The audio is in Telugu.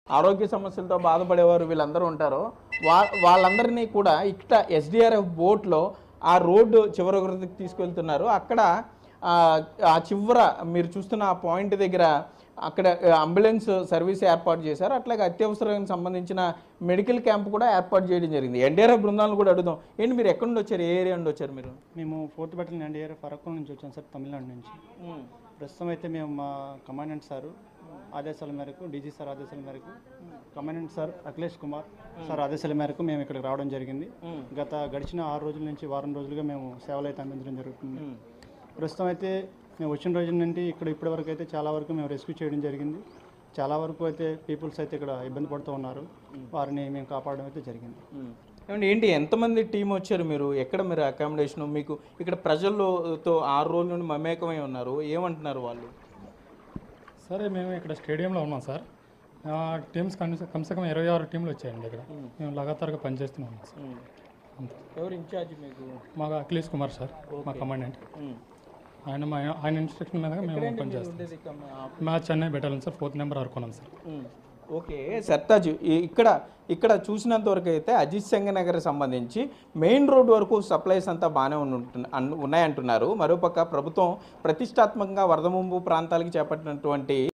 ఆరోగ్య సమస్యలతో బాధపడేవారు వీళ్ళందరూ ఉంటారో వా వాళ్ళందరినీ కూడా ఇక్కడ ఎస్డిఆర్ఎఫ్ బోట్లో ఆ రోడ్డు చివరి వరకు తీసుకెళ్తున్నారు అక్కడ ఆ, ఆ చివర మీరు చూస్తున్న ఆ పాయింట్ దగ్గర అక్కడ అంబులెన్స్ సర్వీస్ ఏర్పాటు చేశారు అట్లాగే అత్యవసరానికి సంబంధించిన మెడికల్ క్యాంప్ కూడా ఏర్పాటు చేయడం జరిగింది ఎన్డీఆర్ఎఫ్ బృందాలను కూడా అడుగుదాం ఏంటి మీరు ఎక్కడి నుండి వచ్చారు ఏ ఏరియా నుండి వచ్చారు మీరు మేము ఫోర్త్ బెటల్ ఎన్డీఆర్ ఫరక్కుల నుంచి వచ్చాం సార్ తమిళనాడు నుంచి ప్రస్తుతం అయితే మేము మా కమాండెంట్ సారు ఆదేశాల మేరకు డీజీ సార్ ఆదేశాల మేరకు commandant sir Akhilesh Kumar sir ఆదేశాల మేరకు మేము ఇక్కడికి రావడం జరిగింది గత గడిచిన ఆరు రోజుల నుంచి వారం రోజులుగా మేము సేవలు అయితే అందించడం జరుగుతుంది ప్రస్తుతం అయితే మేము వచ్చిన రోజుల నుండి ఇక్కడ ఇప్పటి వరకు అయితే చాలా వరకు మేము రెస్క్యూ చేయడం జరిగింది చాలా వరకు అయితే పీపుల్స్ అయితే ఇక్కడ ఇబ్బంది పడుతూ ఉన్నారు వారిని మేము కాపాడడం అయితే జరిగింది ఏమండి ఏంటి ఎంతమంది టీం వచ్చారు మీరు ఎక్కడ మీరు అకామిడేషన్ మీకు ఇక్కడ ప్రజలతో ఆరు రోజుల నుండి మమేకమై ఉన్నారు ఏమంటున్నారు వాళ్ళు సరే మేము ఇక్కడ స్టేడియంలో ఉన్నాం సార్ ఆ, టీమ్స్ కనీసం కమ్సే కమ్ ఇరవై ఆరు టీంలు వచ్చాయండి ఇక్కడ మేము లగాతారుగా పనిచేస్తున్నాం సార్ అంతే ఎవరు ఇన్ఛార్జ్ మీకు మాకు అఖిలేష్ కుమార్ సార్ మా కమాండెంట్ ఆయన మా ఆయన ఇన్స్ట్రక్షన్ మీద మేము పనిచేస్తాం ఉండేది కమ్- మా Chennai battalion sir fourth number అనుకున్నాం సార్ ఉమ్. ఓకే సర్తాజ్ ఈ- ఇక్కడ ఇక్కడ చూసినంత వరకు అయితే అజిత్ సంగ నగర్ సంబంధించి మెయిన్ రోడ్ వరకు సప్లైస్ అంతా బాగానే ఉంటు అన్- ఉన్నాయంటున్నారు మరోపక్క ప్రభుత్వం ప్రతిష్టాత్మకంగా వరద ముంపు ప్రాంతాలకు చేపట్టినటువంటి